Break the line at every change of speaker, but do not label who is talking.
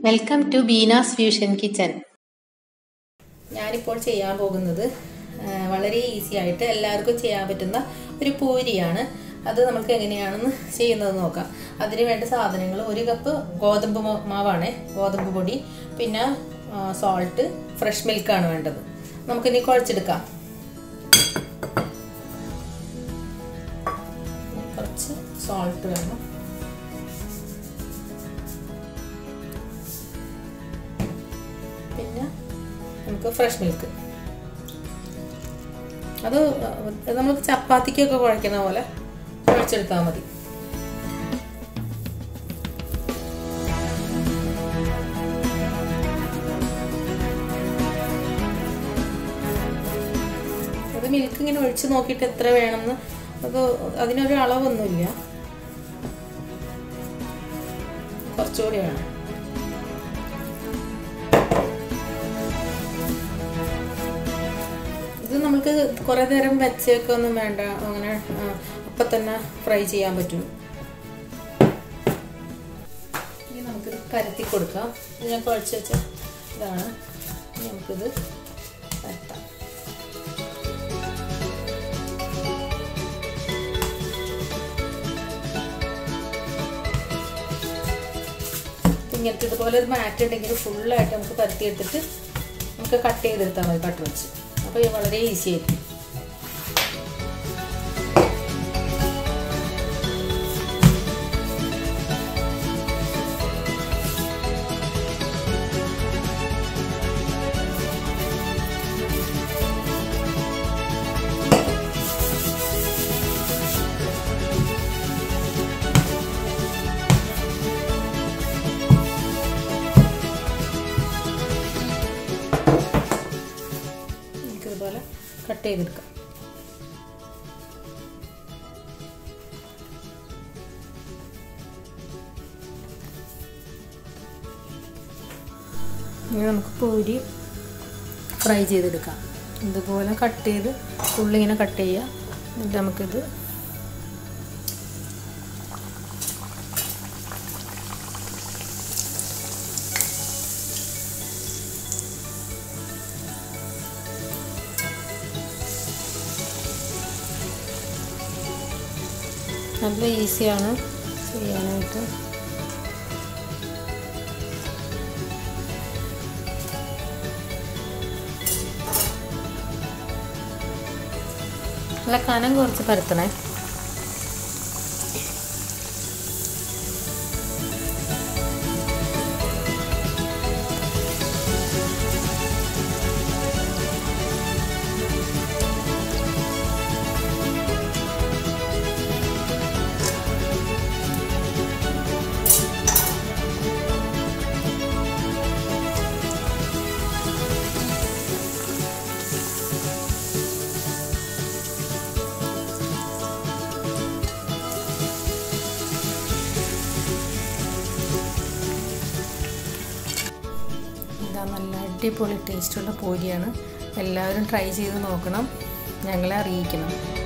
welcome to Beena's fusion kitchen
ഞാനിപ്പോൾ ചെയ്യാൻ പോകുന്നത് ആ, വളരെ ഈസി ആയിട്ട് എല്ലാവർക്കും ചെയ്യാൻ പറ്റുന്ന ഒരു പൂരിയാണ് അത് നമുക്ക് എങ്ങനെയാണെന്ന് ചെയ്യുന്നത് നോക്കാം അതിന് വേണ്ട സാധനങ്ങൾ ഒരു കപ്പ് ഗോതമ്പ് മ- മാവാണ് ഗോതമ്പ് പൊടി പിന്നെ സോൾട്ട് ഫ്രഷ് മിൽക്കാണ് വേണ്ടത് നമുക്കിനി കുഴച്ചെടുക്കാം കുറച്ച് സോൾട്ട് വേണം പിന്നെ നമുക്ക് ഫ്രഷ് മിൽക്ക് അത് നമുക്ക് ചപ്പാത്തിക്കൊക്കെ കുഴക്കുന്ന പോലെ കുഴച്ചെടുത്താൽ മതി അത് മിൽക്ക് ഇങ്ങനെ ഒഴിച്ച് നോക്കിയിട്ട് എത്ര വേണമെന്ന് അത് അതിനൊരു അളവൊന്നുമില്ല കുറച്ചുകൂടി വേണം ഇത് നമുക്ക് കുറേ നേരം വെച്ചേക്കെ ഒന്നും വേണ്ട അങ്ങനെ ആ, അപ്പം തന്നെ ഫ്രൈ ചെയ്യാൻ പറ്റും ഇനി നമുക്കിത് പരത്തി കൊടുക്കാം ഇത് ഞാൻ കുഴച്ച് വെച്ച ഇതാണ് ഇനി നമുക്കിത് പരത്താം ഇങ്ങനത്തെ ഇതുപോലെ ഒരു മാറ്റ് ഉണ്ടെങ്കിൽ ഫുള്ളായിട്ട് നമുക്ക് പരത്തിയെടുത്തിട്ട് നമുക്ക് കട്ട് ചെയ്തെടുത്താൽ മതി കട്ട് വെച്ച് അപ്പോൾ ഇത് വളരെ ഈസി ആയിരിക്കും നമുക്കിതുപോലെ കട്ട് ചെയ്തെടുക്കാം ഇനി നമുക്ക് പൂരി ഫ്രൈ ചെയ്തെടുക്കാം ഇതുപോലെ കട്ട് ചെയ്ത് ഉള്ളിങ്ങനെ കട്ട് ചെയ്യുക എന്നിട്ട് നമുക്കിത് നല്ല ഈസിയാണ് ചെയ്യാനായിട്ട് നല്ല കനം കുറച്ച് പരത്തണേ ഇതാ നല്ല അടിപൊളി ടേസ്റ്റുള്ള പൂരിയാണ് എല്ലാവരും ട്രൈ ചെയ്ത് നോക്കണം ഞങ്ങളെ അറിയിക്കണം